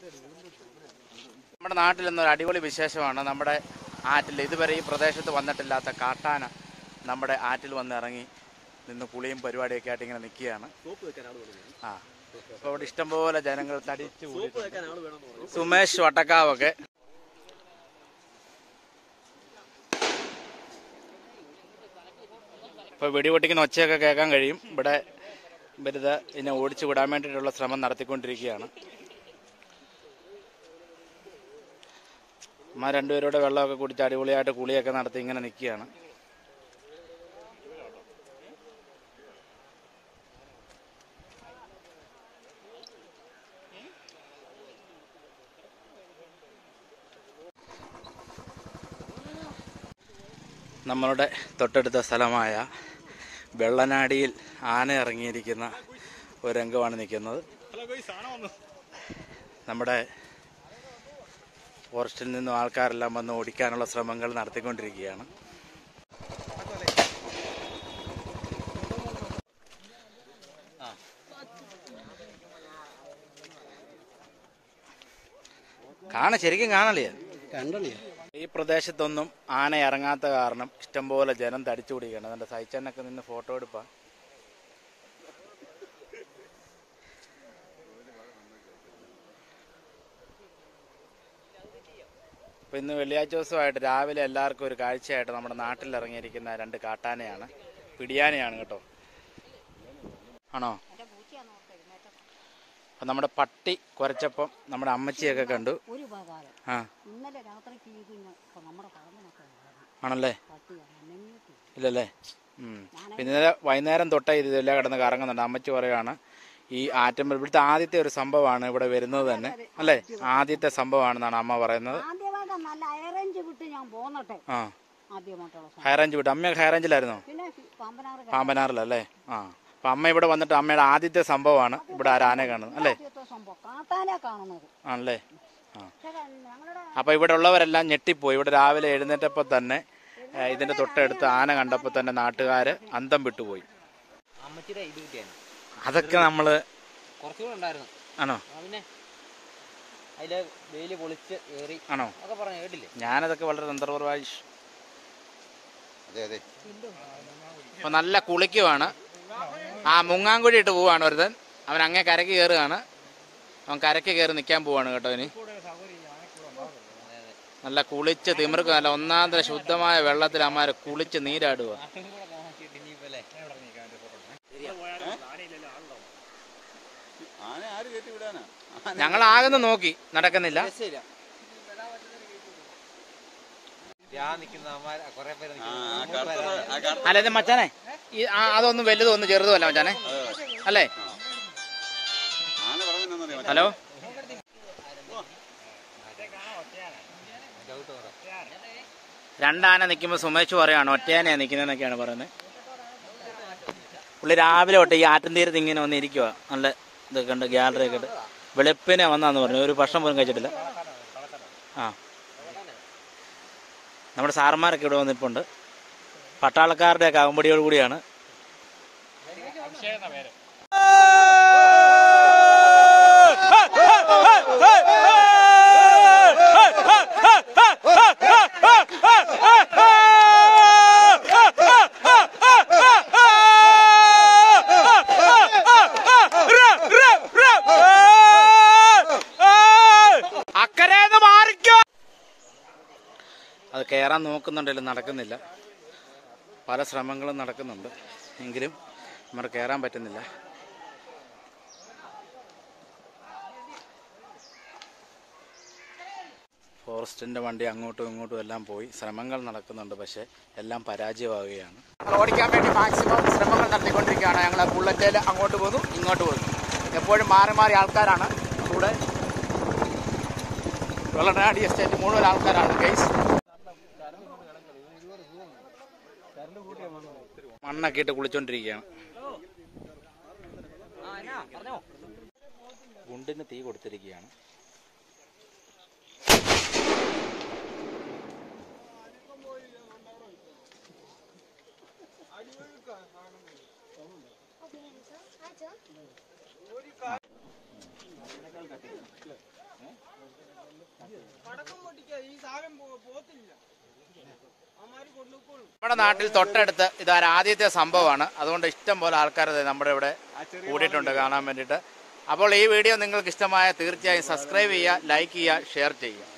നമ്മുടെ നാട്ടിൽ ഇന്നൊരു അടിപൊളി വിശേഷമാണ് നമ്മുടെ ആറ്റിൽ ഇതുവരെ ഈ പ്രദേശത്ത് വന്നിട്ടില്ലാത്ത കാട്ടാന നമ്മുടെ ആറ്റിൽ വന്ന് ഇറങ്ങി നിന്ന് കുളിയും പരിപാടിയൊക്കെ ആയിട്ട് ഇങ്ങനെ നിൽക്കുകയാണ് ആ അപ്പോൾ ഇവിടെ ഇഷ്ടംപോലെ ജനങ്ങൾ തടിച്ചു കൂടിയിട്ടുണ്ട്. സുമേഷ് വട്ടക്കാവൊക്കെ ഇപ്പോൾ വെടിപൊട്ടിക്കുന്ന ഒച്ചയൊക്കെ കേൾക്കാൻ കഴിയും ഇവിടെ ഇവരിത് ഇതിനെ ഓടിച്ചു വിടാൻ വേണ്ടിയിട്ടുള്ള ശ്രമം നടത്തിക്കൊണ്ടിരിക്കുകയാണ് അമ്മ രണ്ടുപേരുടെ വെള്ളമൊക്കെ കുടിച്ച് അടിപൊളിയായിട്ട് കുളിയൊക്കെ നടത്തി ഇങ്ങനെ നിൽക്കുകയാണ് നമ്മളുടെ തൊട്ടടുത്ത സ്ഥലമായ വെള്ളനാടിയിൽ ആന ഇറങ്ങിയിരിക്കുന്ന ഒരു രംഗമാണ് നിൽക്കുന്നത് നമ്മുടെ ഫോറസ്റ്റിൽ നിന്നും ആൾക്കാരെല്ലാം വന്ന് ഓടിക്കാനുള്ള ശ്രമങ്ങൾ നടത്തിക്കൊണ്ടിരിക്കുകയാണ് കാണ ശരിക്കും കാണലിയ കണ്ടളിയാ ഈ പ്രദേശത്തൊന്നും ആന ഇറങ്ങാത്ത കാരണം ഇഷ്ടംപോലെ ജനം തടിച്ചു പിടിക്കുകയാണ് അതിന്റെ സൈച്ചനൊക്കെ നിന്ന് ഫോട്ടോ എടുപ്പാ ഇപ്പൊ ഇന്ന് വെള്ളിയാഴ്ച ദിവസമായിട്ട് രാവിലെ എല്ലാവർക്കും ഒരു കാഴ്ചയായിട്ട് നമ്മുടെ നാട്ടിൽ ഇറങ്ങിയിരിക്കുന്ന രണ്ട് കാട്ടാനയാണ് പിടിയാനയാണ് കേട്ടോ ആണോ അപ്പൊ നമ്മുടെ പട്ടി കുരച്ചപ്പം നമ്മുടെ അമ്മച്ചിയൊക്കെ കണ്ടു ഒരു ഉപകാരം ആ ഇന്നലെ രാത്രിക്ക് ഈ കുഞ്ഞ് ഇപ്പൊ നമ്മുടെ പറമ്പിനൊക്കെ ഉണ്ടായിരുന്നു. ആണല്ലേ പട്ടിയാണ് അനങ്ങിയിട്ട് ഇല്ലല്ലേ ഉം. പിന്നെ ഇന്നലെ വൈകുന്നേരം തൊട്ടേ ഇത് ഇതെല്ലാം കിടന്ന് കറങ്ങുന്നുണ്ട് അമ്മച്ചി പറയുകയാണ് ഈ ആറ്റമ്പൽ ഇവിടുത്തെ ആദ്യത്തെ ഒരു സംഭവമാണ് ഇവിടെ വരുന്നത് തന്നെ അല്ലേ ആദ്യത്തെ സംഭവമാണെന്നാണ് അമ്മ പറയുന്നത് ആദ്യമായിട്ട് നല്ല അയറേഞ്ച് വിട്ട് ഞാൻ പോന്നട്ടെ ആ ആദ്യമായിട്ടുള്ള സമയം ഹൈറേഞ്ച് വിട്ടു അമ്മ ഹൈറേഞ്ചിലായിരുന്നോ പിന്നെ പാമ്പനാറ് പാമ്പനാറിലല്ലേ ആ അപ്പൊ അമ്മ ഇവിടെ വന്നിട്ട് അമ്മയുടെ ആദ്യത്തെ സംഭവമാണ് ഇവിടെ ആ ആന കാണുന്നത് അല്ലേ ആദ്യത്തെ സംഭവം കാട്ടാനെ കാണുന്നത് ആണല്ലേ ആ പക്ഷേ ഞങ്ങളുടെ അപ്പൊ ഇവിടെ ഉള്ളവരെല്ലാം ഞെട്ടിപ്പോയി ഇവിടെ രാവിലെ എഴുന്നേറ്റപ്പോൾ തന്നെ ഏ, ഇതിന്റെ തൊട്ടടുത്ത് ആന കണ്ടപ്പോൾ തന്നെ നാട്ടുകാര് അന്തം വിട്ടുപോയി അമ്മച്ചിയുടെ ഇത് കിട്ടിയാണ് അതൊക്കെ നമ്മള് കുറച്ചുകൂടെ ഉണ്ടായിരുന്നു ആണോ ആ, പിന്നെ അതില് വെയില് പൊളിച്ച് ഏറി ആണോ ഒക്കെ പറഞ്ഞു കേട്ടില്ലേ ഞാനതൊക്കെ വളരെ തന്ത്രപരമായി ഷ്- അതെ അതെ അപ്പൊ നല്ല കുളിക്കുവാണ് ആ മുങ്ങാങ്കുഴി ഇട്ട് പോവാണ് ഒരുത്തൻ അവൻ അങ്ങേ കരക്ക് കയറുകയാണ് അവൻ കരക്ക് കയറി നിൽക്കാൻ പോവാണ് കേട്ടോ ഇനി നല്ല കുളിച്ച് തിമിർക്ക് നല്ല ഒന്നാം തരം ശുദ്ധമായ വെള്ളത്തിൽ അമ്മാരെ കുളിച്ച് നീരാടുക ആന ആര് കയറ്റി വിടാനാ ഞങ്ങൾ ആകുന്ന നോക്കി നടക്കുന്നില്ല ഞാൻ നിൽക്കുന്ന അമ്മ കൊറേ പേര് ആ നിൽക്കുന്നു. കറുത്ത ആ കറുത്ത അല്ല ഇത് മച്ചാനെ ഈ ആ- അതൊന്നും വലുതും ഒന്നും ചെറുതും അല്ല മച്ചാനെ അല്ലേ ആന പറഞ്ഞെന്നറിയാം ഹലോ ഡൗട്ട് പറ രണ്ടാന നിൽക്കുമ്പോൾ സുമേഷ് പറയാണ് ഒറ്റയാനയാണ് നിൽക്കുന്നതെന്നൊക്കെയാണ് പറയുന്നത് പുള്ളി രാവിലെ തൊട്ട് ഈ ആറ്റിൻതീരത്ത് ഇങ്ങനെ വന്ന് ഇരിക്കുക നല്ല ഇതൊക്കെ ഉണ്ട് ഗ്യാലറി ഒക്കെ ഉണ്ട് വെളുപ്പിനെ വന്നാന്ന് പറഞ്ഞു ഒരു ഭക്ഷണം പോലും കഴിച്ചിട്ടില്ല ആ നമ്മുടെ സാറന്മാരൊക്കെ ഇവിടെ വന്നിപ്പുണ്ട് പട്ടാളക്കാരുടെ ഒക്കെ അകമ്പടിയോട് കൂടിയാണ് അക്കരേന്ന് മാറിക്കോ അത് കയറാൻ നോക്കുന്നുണ്ടെങ്കിലും നടക്കുന്നില്ല പല ശ്രമങ്ങളും നടക്കുന്നുണ്ട് എങ്കിലും നമ്മുടെ കയറാൻ പറ്റുന്നില്ല ഫോറസ്റ്റിന്റെ വണ്ടി അങ്ങോട്ടും ഇങ്ങോട്ടും എല്ലാം പോയി ശ്രമങ്ങൾ നടക്കുന്നുണ്ട് പക്ഷേ എല്ലാം പരാജയമാവുകയാണ് ഓടിക്കാൻ വേണ്ടി മാക്സിമം ശ്രമങ്ങൾ നടത്തിക്കൊണ്ടിരിക്കുകയാണ് ഞങ്ങൾ ബുള്ളറ്റേൽ അങ്ങോട്ട് പോകുന്നു ഇങ്ങോട്ട് പോകുന്നു എപ്പോഴും മാറി മാറി ആൾക്കാരാണ് കൂടെ വെള്ളനാടി എസ്റ്റേറ്റ് മുഴുവൻ ആൾക്കാരാണ് കേസ് മണ്ണൊക്കെ ഇട്ട് കുളിച്ചോണ്ടിരിക്കുകയാണ് ആ എന്നാ പറഞ്ഞോ ഗുണ്ടിന് തീ കൊടുത്തിരിക്കുകയാണ് പടക്കം പൊട്ടിക്കുക ഈ സാധനം പോ- പോത്തില്ല അമാര് കൊണ്ടുപോയിക്കോളും നമ്മുടെ നാട്ടിൽ തൊട്ടടുത്ത് ഇതൊരു ആദ്യത്തെ സംഭവമാണ് അതുകൊണ്ട് ഇഷ്ടം പോലെ ആൾക്കാർ ദേ നമ്മുടെ ഇവിടെ കൂടിയിട്ടുണ്ട് കാണാൻ വേണ്ടിയിട്ട് അപ്പോൾ ഈ വീഡിയോ നിങ്ങൾക്ക് ഇഷ്ടമായ തീർച്ചയായും സബ്സ്ക്രൈബ് ചെയ്യുക ലൈക്ക് ചെയ്യുക ഷെയർ ചെയ്യുക